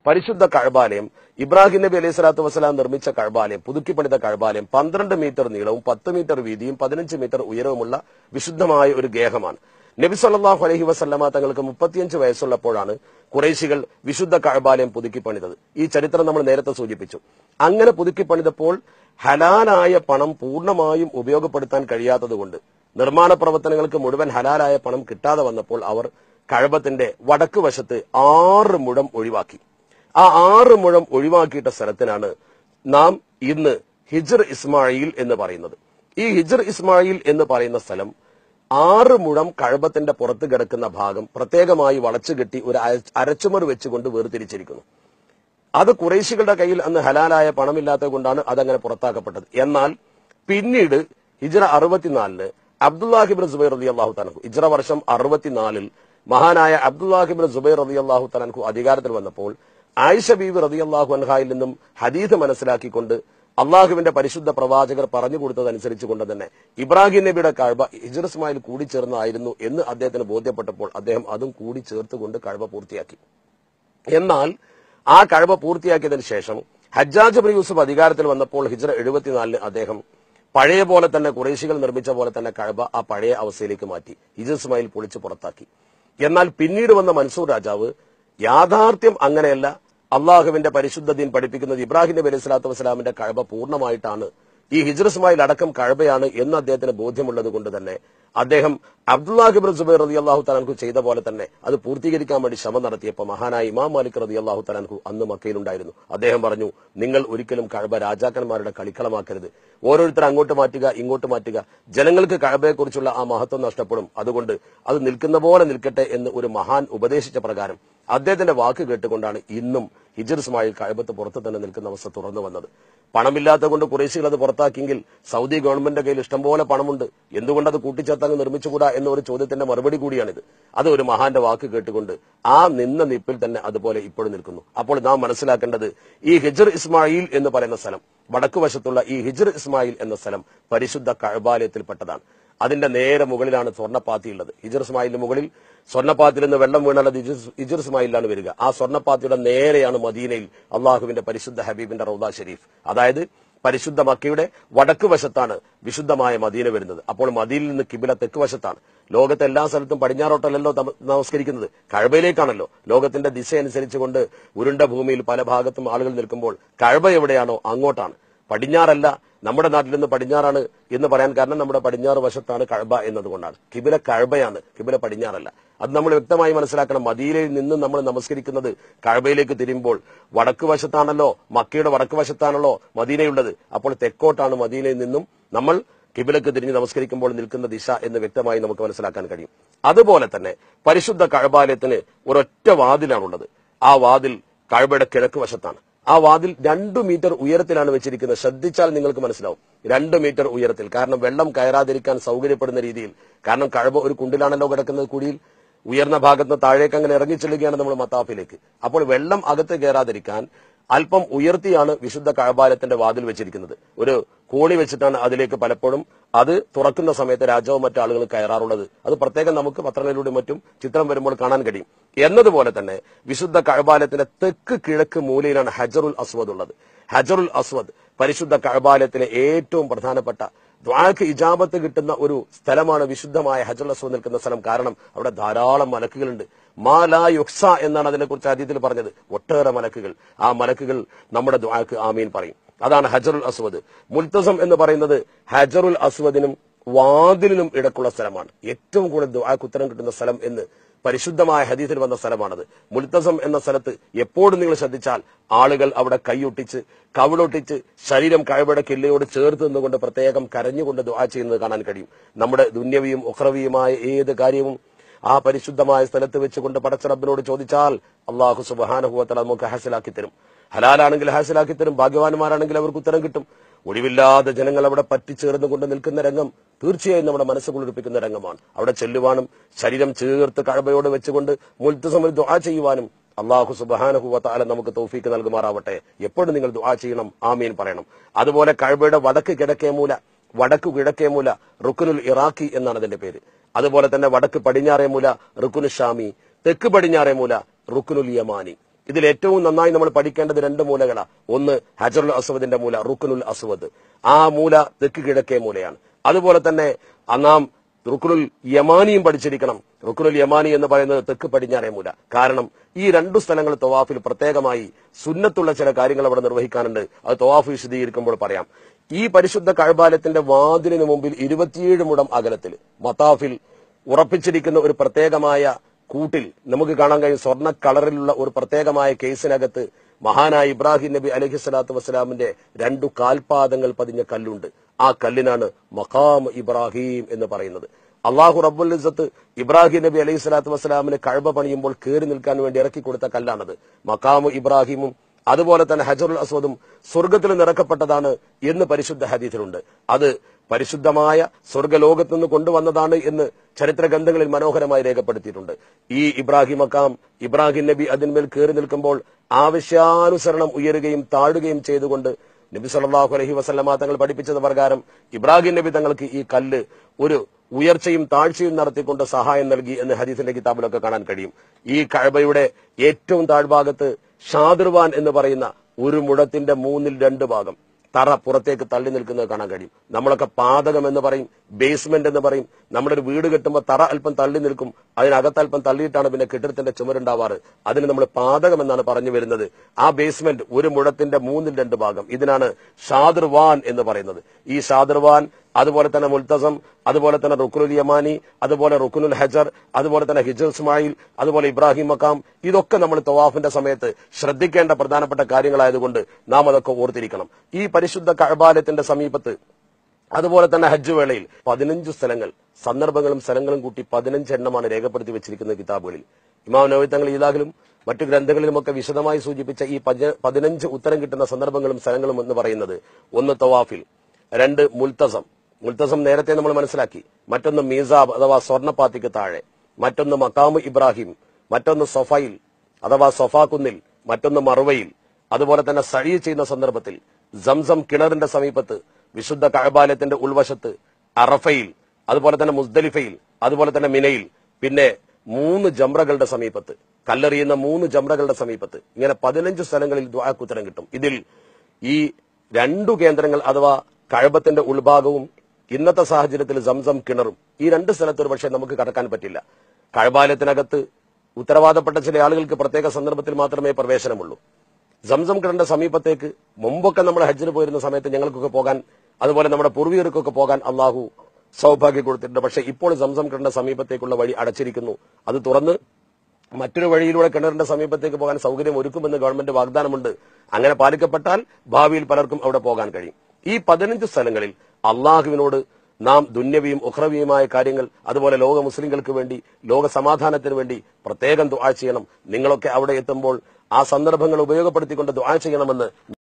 പരിശുദ്ധ കഴബാലയം ഇബ്രാഹിം നബി അലൈഹി സ്വലാത്തു വസ്സലാം നിർമ്മിച്ച കഴബാലയം പുതുക്കി പണിത കഴബാലയം പന്ത്രണ്ട് മീറ്റർ നീളവും പത്ത് മീറ്റർ വീതിയും പതിനഞ്ച് മീറ്റർ ഉയരവുമുള്ള വിശുദ്ധമായ ഒരു ഗേഹമാണ് നബി സല്ലല്ലാഹു അലൈഹി വസല്ലമ തങ്ങൾക്ക് മുപ്പത്തിയഞ്ച് വയസ്സുള്ളപ്പോഴാണ് കുറേശികൾ വിശുദ്ധ കഴബാലയം പുതുക്കി പണിതത് ഈ ചരിത്രം നമ്മൾ നേരത്തെ സൂചിപ്പിച്ചു അങ്ങനെ പുതുക്കി പണിതപ്പോൾ ഹലാലായ പണം പൂർണ്ണമായും ഉപയോഗപ്പെടുത്താൻ കഴിയാത്തതുകൊണ്ട് നിർമ്മാണ പ്രവർത്തനങ്ങൾക്ക് മുഴുവൻ ഹലാലായ പണം കിട്ടാതെ വന്നപ്പോൾ അവർ കഴബത്തിന്റെ വടക്ക് വശത്ത് ആറ് മുഴം ഒഴിവാക്കി ആ ആറ് മുഴം ഒഴിവാക്കിയിട്ട സ്ഥലത്തിനാണ് നാം ഇന്ന് ഹിജർ ഇസ്മായിൽ എന്ന് പറയുന്നത് ഈ ഹിജർ ഇസ്മായിൽ എന്ന് പറയുന്ന സ്ഥലം ആറ് മുഴം കഴബത്തിന്റെ പുറത്ത് കിടക്കുന്ന ഭാഗം പ്രത്യേകമായി വളച്ചുകെട്ടി ഒരു അര- അരച്ചുമർ വെച്ചുകൊണ്ട് വേർതിരിച്ചിരിക്കുന്നു അത് കുറേശികളുടെ കയ്യിൽ അന്ന് ഹലാലായ പണമില്ലാത്തത് കൊണ്ടാണ് അതങ്ങനെ പുറത്താക്കപ്പെട്ടത് എന്നാൽ പിന്നീട് ഹിജ്റ അറുപത്തിനാലിന് അബ്ദുല്ലാഹിബിൻ സുബൈർ റതി അള്ളാഹു തനഹു ഹിജ്റ വർഷം അറുപത്തിനാലിൽ മഹാനായ അബ്ദുല്ലാഹിബിൻ സുബൈർ റതി അള്ളാഹു തനഹു അധികാരത്തിൽ വന്നപ്പോൾ ആയിഷ ബീബി റതി അള്ളാഹു അൻഹായിൽ നിന്നും ഹദീദ് മനസ്സിലാക്കിക്കൊണ്ട് അള്ളാഹുവിന്റെ പരിശുദ്ധ പ്രവാചകർ പറഞ്ഞു കൊടുത്തതനുസരിച്ച് കൊണ്ട് തന്നെ ഇബ്രാഹിം നബിയുടെ കഴബ ഹിജർ ഇസ്മായിൽ കൂടിച്ചേർന്നായിരുന്നു എന്ന് അദ്ദേഹത്തിന് ബോധ്യപ്പെട്ടപ്പോൾ അദ്ദേഹം അതും കൂടി ചേർത്തുകൊണ്ട് കഴബ പൂർത്തിയാക്കി എന്നാൽ ആ കഴവ പൂർത്തിയാക്കിയതിനു ശേഷം ഹജ്ജാജ് ബിൻ യൂസുഫ് അധികാരത്തിൽ വന്നപ്പോൾ ഹിജ്റ എഴുപത്തിനാലിന് അദ്ദേഹം പഴയ പോലെ തന്നെ കുറേശികൾ നിർമ്മിച്ച പോലെ തന്നെ കഴബ ആ പഴയ അവസ്ഥയിലേക്ക് മാറ്റി ഹിജർ ഇസ്മായിൽ പൊളിച്ച് പുറത്താക്കി എന്നാൽ പിന്നീട് വന്ന മൻസൂർ രാജാവ് യാഥാർത്ഥ്യം അങ്ങനെയല്ല അള്ളാഹുവിന്റെ പരിശുദ്ധ ദീൻ പഠിപ്പിക്കുന്നത് ഇബ്രാഹിം നബി അലൈഹി സ്വലാത്തു വസ്സലാമിന്റെ കഴബ പൂർണ്ണമായിട്ടാണ് ഈ ഹിജ്ർ ഇസ്മായിൽ അടക്കം കഴബയാണ് എന്ന് അദ്ദേഹത്തിന് ബോധ്യമുള്ളത് കൊണ്ട് തന്നെ അദ്ദേഹം അബ്ദുല്ലാഹിബിൻ സുബൈർ റതി അള്ളാഹു തലാൻഹു ചെയ്ത പോലെ തന്നെ അത് പൂർത്തീകരിക്കാൻ വേണ്ടി ശ്രമം നടത്തിയപ്പോൾ മഹാനായ ഇമാം മാലിക് റതി അള്ളാഹു തലാൻഹു അന്ന് മക്കയിലുണ്ടായിരുന്നു അദ്ദേഹം പറഞ്ഞു നിങ്ങൾ ഒരിക്കലും കഴബ രാജാക്കന്മാരുടെ കളിക്കളമാക്കരുത് ഓരോരുത്തർ അങ്ങോട്ട് മാറ്റുക ഇങ്ങോട്ട് മാറ്റുക ജനങ്ങൾക്ക് കഴബയെക്കുറിച്ചുള്ള ആ മഹത്വം നഷ്ടപ്പെടും അതുകൊണ്ട് അത് നിൽക്കുന്ന പോലെ നിൽക്കട്ടെ എന്ന് ഒരു മഹാൻ ഉപദേശിച്ച പ്രകാരം അദ്ദേഹത്തിന്റെ വാക്ക് കേട്ടുകൊണ്ടാണ് ഇന്നും ഹിജർ ഇസ്മായിൽ കഴബത്ത് പുറത്ത് തന്നെ നിൽക്കുന്ന അവസ്ഥ തുറന്നു വന്നത് പണമില്ലാത്ത കൊണ്ട് കുറേശ്ശികൾ അത് പുറത്താക്കിയെങ്കിൽ സൗദി ഗവൺമെന്റിന്റെ കയ്യിൽ ഇഷ്ടംപോലെ പണമുണ്ട് എന്തുകൊണ്ട് അത് കൂട്ടിച്ചേർത്തങ്ങ് നിർമ്മിച്ചുകൂടാ എന്ന ഒരു ചോദ്യത്തിന്റെ മറുപടി കൂടിയാണിത് അത് ഒരു മഹാന്റെ വാക്ക് കേട്ടുകൊണ്ട് ആ നിന്ന നിപ്പിൽ തന്നെ അതുപോലെ ഇപ്പോഴും നിൽക്കുന്നു അപ്പോൾ നാം മനസ്സിലാക്കേണ്ടത് ഈ ഹിജർ ഇസ്മായിൽ എന്ന് പറയുന്ന സ്ഥലം വടക്കു വശത്തുള്ള ഈ ഹിജർ ഇസ്മായിൽ എന്ന സ്ഥലം പരിശുദ്ധ കഴബാലയത്തിൽപ്പെട്ടതാണ് അതിന്റെ നേരെ മുകളിലാണ് സ്വർണ്ണപ്പാത്തി ഉള്ളത് ഹിജർ ഇസ്മായിലിന് മുകളിൽ സ്വർണ്ണപ്പാത്തിൽ നിന്ന് വെള്ളം വീണാൽ അത് ഹിജർ- ഹിജർ ഇസ്മായിലാണ് വരിക ആ സ്വർണ്ണപ്പാത്തിയുടെ നേരെയാണ് മദീനയിൽ അള്ളാഹുവിന്റെ പരിശുദ്ധ ഹബീബിന്റെ റൗദ ഷരീഫ് അതായത് പരിശുദ്ധ മക്കയുടെ വടക്ക് വശത്താണ് വിശുദ്ധമായ മദീന വരുന്നത് അപ്പോൾ മദീനിൽ നിന്ന് കിബില തെക്ക് വശത്താണ് ലോകത്തെ എല്ലാ സ്ഥലത്തും പടിഞ്ഞാറോട്ടല്ലല്ലോ തമ- നമസ്കരിക്കുന്നത് കഴബയിലേക്കാണല്ലോ ലോകത്തിന്റെ ദിശ അനുസരിച്ചുകൊണ്ട് ഉരുണ്ട ഭൂമിയിൽ പല ഭാഗത്തും ആളുകൾ നിൽക്കുമ്പോൾ കഴബ എവിടെയാണോ അങ്ങോട്ടാണ് പടിഞ്ഞാറല്ല നമ്മുടെ നാട്ടിൽ നിന്ന് പടിഞ്ഞാറാണ് എന്ന് പറയാൻ കാരണം നമ്മുടെ പടിഞ്ഞാറ് വശത്താണ് കഴബ എന്നതുകൊണ്ടാണ് കിബില കഴബയാണ് കിബില പടിഞ്ഞാറല്ല അത് നമ്മൾ വ്യക്തമായി മനസ്സിലാക്കണം മദീനയിൽ നിന്ന് നമ്മൾ നമസ്കരിക്കുന്നത് കഴബയിലേക്ക് തിരിയുമ്പോൾ വടക്ക് വശത്താണല്ലോ മക്കയുടെ വടക്ക് വശത്താണല്ലോ മദീനയുള്ളത് അപ്പോൾ തെക്കോട്ടാണ് മദീനയിൽ നിന്നും നമ്മൾ കിബിലക്ക് തിരിഞ്ഞ് നമസ്കരിക്കുമ്പോൾ നിൽക്കുന്ന ദിശ എന്ന് വ്യക്തമായി നമുക്ക് മനസ്സിലാക്കാൻ കഴിയും അതുപോലെ തന്നെ പരിശുദ്ധ കഴബാലയത്തിന് ഒരൊറ്റ വാതിലാണുള്ളത് ആ വാതിൽ കഴബയുടെ കിഴക്ക് വശത്താണ് ആ വാതിൽ രണ്ടു മീറ്റർ ഉയരത്തിലാണ് വെച്ചിരിക്കുന്നത് ശ്രദ്ധിച്ചാൽ നിങ്ങൾക്ക് മനസ്സിലാവും രണ്ട് മീറ്റർ ഉയരത്തിൽ കാരണം വെള്ളം കയറാതിരിക്കാൻ സൗകര്യപ്പെടുന്ന രീതിയിൽ കാരണം കഴബ ഒരു കുണ്ടിലാണല്ലോ കിടക്കുന്നത് കുഴിയിൽ ഉയർന്ന ഭാഗത്ത് നിന്ന് താഴേക്ക് അങ്ങനെ ഇറങ്ങി ചെല്ലുകയാണ് നമ്മൾ മത്താഫിലേക്ക് അപ്പോൾ വെള്ളം അകത്ത് കയറാതിരിക്കാൻ അല്പം ഉയർത്തിയാണ് വിശുദ്ധ കഴബാലയത്തിന്റെ വാതിൽ വെച്ചിരിക്കുന്നത് ഒരു കോണി വെച്ചിട്ടാണ് അതിലേക്ക് പലപ്പോഴും അത് തുറക്കുന്ന സമയത്ത് രാജാവും മറ്റു ആളുകൾ കയറാറുള്ളത് അത് പ്രത്യേകം നമുക്ക് പത്രങ്ങളിലൂടെ മറ്റും ചിത്രം വരുമ്പോൾ കാണാൻ കഴിയും എന്നതുപോലെ തന്നെ വിശുദ്ധ കഴബാലയത്തിന്റെ തെക്ക് കിഴക്ക് മൂലയിലാണ് ഹജറുൽ അസ്വദ് ഉള്ളത് ഹജറുൽ അസ്വദ് പരിശുദ്ധ കഴബാലയത്തിലെ ഏറ്റവും പ്രധാനപ്പെട്ട ദ്വാക്ക് ഇജാബത്ത് കിട്ടുന്ന ഒരു സ്ഥലമാണ് വിശുദ്ധമായ ഹജറുൽ അസ്വദ് നിൽക്കുന്ന സ്ഥലം കാരണം അവിടെ ധാരാളം മലക്കുകളുണ്ട് മാലാ യുക്സ എന്നാണ് അതിനെക്കുറിച്ച് അതീതിൽ പറഞ്ഞത് ഒട്ടേറെ മലക്കുകൾ ആ മലക്കുകൾ നമ്മുടെ ദ്വാക്ക് ആമീൻ പറയും അതാണ് ഹജറുൽ അസ്വദ് മുൽത്തസം എന്ന് പറയുന്നത് ഹജറുൽ അസ്വദിനും വാതിലിനും ഇടക്കുള്ള സ്ഥലമാണ് ഏറ്റവും കൂടുതൽ ദുആക്ക് ഉത്തരം കിട്ടുന്ന സ്ഥലം എന്ന് പരിശുദ്ധമായ ഹദീസിൽ വന്ന സ്ഥലമാണത് മുൽത്തസം എന്ന സ്ഥലത്ത് എപ്പോഴും നിങ്ങൾ ശ്രദ്ധിച്ചാൽ ആളുകൾ അവിടെ കൈയൊട്ടിച്ച് കവിളൊട്ടിച്ച് ശരീരം കഴവയുടെ കില്ലയോട് ചേർത്ത് നിന്നുകൊണ്ട് പ്രത്യേകം കരഞ്ഞുകൊണ്ട് ദുആ ചെയ്യുന്നത് കാണാൻ കഴിയും നമ്മുടെ ദുന്യവിയും ഉക്രവിയുമായ ഏത് കാര്യവും ആ പരിശുദ്ധമായ സ്ഥലത്ത് വെച്ചുകൊണ്ട് പടച്ചറബിനോട് ചോദിച്ചാൽ അള്ളാഹു സുബാനുഭവത്തിൽ നമുക്ക് ഹാസിലാക്കി തരും ഹലാലാണെങ്കിൽ ഹാസിലാക്കി തരും ഭാഗ്യവാന്മാരാണെങ്കിൽ അവർക്ക് ഉത്തരം കിട്ടും ഒഴിവില്ലാതെ ജനങ്ങൾ അവിടെ പറ്റിച്ചേർന്ന് കൊണ്ട് നിൽക്കുന്ന രംഗം തീർച്ചയായും നമ്മുടെ മനസ്സ് കുളിർപ്പിക്കുന്ന രംഗമാണ് അവിടെ ചെല്ലുവാനും ശരീരം ചേർത്ത് കഴബയോട് വെച്ചുകൊണ്ട് മുൽത്തുസമിൽ ദുആ ചെയ്യുവാനും അള്ളാഹു സുബാനഹുവത്താല നമുക്ക് തൗഫീക്ക് നൽകുമാറാവട്ടെ എപ്പോഴും നിങ്ങൾ ദുആ ചെയ്യണം ആമീൻ പറയണം അതുപോലെ കഴബയുടെ വടക്ക് കിഴക്കേ മൂല വടക്കു കിഴക്കേ മൂല റുക്കുനുൽ ഇറാഖി എന്നാണ് അതിന്റെ പേര് അതുപോലെ തന്നെ വടക്ക് പടിഞ്ഞാറേ മൂല റുക്കുനു ഷാമി തെക്ക് പടിഞ്ഞാറേ മൂല റുക്കുനുൽ യമാനി ഇതിൽ ഏറ്റവും നന്നായി നമ്മൾ പഠിക്കേണ്ടത് രണ്ട് മൂലകളാണ് ഒന്ന് ഹജറുൽ അസ്വദിന്റെ മൂല റുക്കുനുൽ അസ്വദ് ആ മൂല തെക്ക് കിഴക്കേ മൂലയാണ് അതുപോലെ തന്നെ ആ നാം റുക്കുനുൽ യമാനിയും പഠിച്ചിരിക്കണം റുക്കുനുൽ യമാനി എന്ന് പറയുന്നത് തെക്ക് പടിഞ്ഞാറേ മൂല കാരണം ഈ രണ്ടു സ്ഥലങ്ങൾ തവാഫിൽ പ്രത്യേകമായി സുന്നത്തുള്ള ചില കാര്യങ്ങൾ അവിടെ നിർവഹിക്കാനുണ്ട് അത് തവാഫ് വിശദീകരിക്കുമ്പോൾ പറയാം ഈ പരിശുദ്ധ കഴബാലത്തിന്റെ വാതിലിന് മുമ്പിൽ ഇരുപത്തിയേഴ് മുടം അകലത്തിൽ മത്താഫിൽ ഉറപ്പിച്ചിരിക്കുന്ന ഒരു പ്രത്യേകമായ കൂട്ടിൽ നമുക്ക് കാണാൻ കഴിയും സ്വർണ്ണ കളറിലുള്ള ഒരു പ്രത്യേകമായ കേസിനകത്ത് മഹാനായ ഇബ്രാഹിം നബി അലഹി സ്വലാത്തു വസ്സലാമിന്റെ രണ്ടു കാൽപാദങ്ങൾ പതിഞ്ഞ കല്ലുണ്ട് ആ കല്ലിനാണ് മഖാം ഇബ്രാഹിം എന്ന് പറയുന്നത് അള്ളാഹു റബ്ബുൽ ഇസ്സത്ത് ഇബ്രാഹിം നബി അലൈഹി സ്വലാത്തു വസ്സലാമിന് കഴബ പണിയുമ്പോൾ കയറി നിൽക്കാൻ വേണ്ടി ഇറക്കി കൊടുത്ത കല്ലാണത് മക്കാമു ഇബ്രാഹിമും അതുപോലെ തന്നെ ഹജറുൽ അസ്വദും സ്വർഗത്തിൽ നിറക്കപ്പെട്ടതാണ് എന്ന് പരിശുദ്ധ ഹദീസിലുണ്ട് അത് പരിശുദ്ധമായ സ്വർഗലോകത്ത് നിന്ന് കൊണ്ടുവന്നതാണ് എന്ന് ചരിത്ര ഗ്രന്ഥങ്ങളിൽ മനോഹരമായി രേഖപ്പെടുത്തിയിട്ടുണ്ട് ഈ ഇബ്രാഹിം മക്കാം ഇബ്രാഹിം നബി അതിന്മേൽ കയറി നിൽക്കുമ്പോൾ ആവശ്യാനുസരണം ഉയരുകയും താഴുകയും ചെയ്തുകൊണ്ട് നബി സല്ലല്ലാഹു അലൈഹി വസല്ലമ തങ്ങൾ പഠിപ്പിച്ചത് പ്രകാരം ഇബ്രാഹിം നബി തങ്ങൾക്ക് ഈ കല്ല് ഒരു ഉയർച്ചയും താഴ്ചയും നടത്തിക്കൊണ്ട് സഹായം നൽകി എന്ന് ഹദീസിന്റെ കിതാബിലൊക്കെ കാണാൻ കഴിയും ഈ കഴബയുടെ ഏറ്റവും താഴ്ഭാഗത്ത് ഷാദിർവാൻ എന്ന് പറയുന്ന ഒരു മുഴത്തിന്റെ മൂന്നിൽ രണ്ട് ഭാഗം തറ പുറത്തേക്ക് തള്ളി നിൽക്കുന്നത് കാണാൻ കഴിയും നമ്മളൊക്കെ പാതകം എന്ന് പറയും ബേസ്മെന്റ് എന്ന് പറയും നമ്മുടെ ഒരു വീട് കെട്ടുമ്പോൾ തറ അല്പം തള്ളി നിൽക്കും അതിനകത്ത് അല്പം തള്ളിയിട്ടാണ് പിന്നെ കെട്ടിടത്തിന്റെ ചുമരുണ്ടാവാറ് അതിന് നമ്മൾ പാതകം എന്നാണ് പറഞ്ഞു വരുന്നത് ആ ബേസ്മെന്റ് ഒരു മുഴത്തിന്റെ മൂന്നിൽ രണ്ട് ഭാഗം ഇതിനാണ് ഷാദിർവാൻ എന്ന് പറയുന്നത് ഈ ഷാദിർവാൻ അതുപോലെ തന്നെ മുൽത്തസം അതുപോലെ തന്നെ റുക്കുനുൽ യമാനി അതുപോലെ റുക്കുനുൽ ഹജർ അതുപോലെ തന്നെ ഹിജർ ഇസ്മായിൽ അതുപോലെ ഇബ്രാഹിം മക്കാം ഇതൊക്കെ നമ്മൾ തവാഫിന്റെ സമയത്ത് ശ്രദ്ധിക്കേണ്ട പ്രധാനപ്പെട്ട കാര്യങ്ങളായതുകൊണ്ട് നാം അതൊക്കെ ഓർത്തിരിക്കണം ഈ പരിശുദ്ധ കഴബാലയത്തിന്റെ സമീപത്ത് അതുപോലെ തന്നെ ഹജ്ജ് വേളയിൽ പതിനഞ്ച് സ്ഥലങ്ങൾ സന്ദർഭങ്ങളും സ്ഥലങ്ങളും കൂട്ടി പതിനഞ്ച് എണ്ണമാണ് രേഖപ്പെടുത്തി വെച്ചിരിക്കുന്ന കിതാബുകളിൽ ഇമാം നബി തങ്ങൾ ഈദാഹിലും മറ്റു ഗ്രന്ഥങ്ങളിലുമൊക്കെ വിശദമായി സൂചിപ്പിച്ച ഈ പജ- പതിനഞ്ച് ഉത്തരം കിട്ടുന്ന സന്ദർഭങ്ങളും സ്ഥലങ്ങളും എന്ന് പറയുന്നത് ഒന്ന് തവാഫിൽ രണ്ട് മുൽത്തസം മുൽത്തസം നേരത്തെ നമ്മൾ മനസ്സിലാക്കി മറ്റൊന്ന് മീസാബ് അഥവാ സ്വർണ്ണപ്പാത്തിക്ക് താഴെ മറ്റൊന്ന് മക്കാമ് ഇബ്രാഹിം മറ്റൊന്ന് സൊഫയിൽ അഥവാ സൊഫാക്കുന്നിൽ മറ്റൊന്ന് മറുവയിൽ അതുപോലെ തന്നെ സഴി ചെയ്യുന്ന സന്ദർഭത്തിൽ സംസം കിണറിന്റെ സമീപത്ത് വിശുദ്ധ കഴബാലയത്തിന്റെ ഉൾവശത്ത് അറഫയിൽ അതുപോലെ തന്നെ മുസ്ദലിഫയിൽ അതുപോലെ തന്നെ മിനയിൽ പിന്നെ മൂന്ന് ജംറകളുടെ സമീപത്ത് കല്ലെറിയുന്ന മൂന്ന് ജംറകളുടെ സമീപത്ത് ഇങ്ങനെ പതിനഞ്ച് സ്ഥലങ്ങളിൽ ദ്വാക്കുത്തരം കിട്ടും ഇതിൽ ഈ രണ്ടു കേന്ദ്രങ്ങൾ അഥവാ കഴബത്തിന്റെ ഉൾഭാഗവും ഇന്നത്തെ സാഹചര്യത്തിൽ സംസം കിണറും ഈ രണ്ട് സ്ഥലത്ത് ഒരു പക്ഷേ നമുക്ക് കടക്കാൻ പറ്റില്ല കഴബാലയത്തിനകത്ത് ഉത്തരവാദപ്പെട്ട ചില ആളുകൾക്ക് പ്രത്യേക സന്ദർഭത്തിൽ മാത്രമേ പ്രവേശനമുള്ളൂ സംസം കിണറിന്റെ സമീപത്തേക്ക് മുമ്പൊക്കെ നമ്മൾ ഹജ്ജിന് പോയിരുന്ന സമയത്ത് ഞങ്ങൾക്കൊക്കെ പോകാൻ അതുപോലെ നമ്മുടെ പൂർവികർക്കൊക്കെ പോകാൻ അള്ളാഹു സൗഭാഗ്യം കൊടുത്തിട്ടുണ്ട് പക്ഷേ ഇപ്പോൾ സംസം കിണറിന്റെ സമീപത്തേക്കുള്ള വഴി അടച്ചിരിക്കുന്നു അത് തുറന്ന് മറ്റൊരു വഴിയിലൂടെ കിണറിന്റെ സമീപത്തേക്ക് പോകാൻ സൗകര്യം ഒരുക്കുമെന്ന് ഗവൺമെന്റ് വാഗ്ദാനമുണ്ട് അങ്ങനെ പാലിക്കപ്പെട്ടാൽ ഭാവിയിൽ പലർക്കും അവിടെ പോകാൻ കഴിയും ഈ പതിനഞ്ച് സ്ഥലങ്ങളിൽ അള്ളാഹുവിനോട് നാം ദുന്യവിയും ഉഹ്രവിയുമായ കാര്യങ്ങൾ അതുപോലെ ലോക മുസ്ലിങ്ങൾക്ക് വേണ്ടി ലോക സമാധാനത്തിന് വേണ്ടി പ്രത്യേകം ദുആ ചെയ്യണം നിങ്ങളൊക്കെ അവിടെ എത്തുമ്പോൾ ആ സന്ദർഭങ്ങൾ ഉപയോഗപ്പെടുത്തിക്കൊണ്ട് ദുആ ചെയ്യണമെന്ന്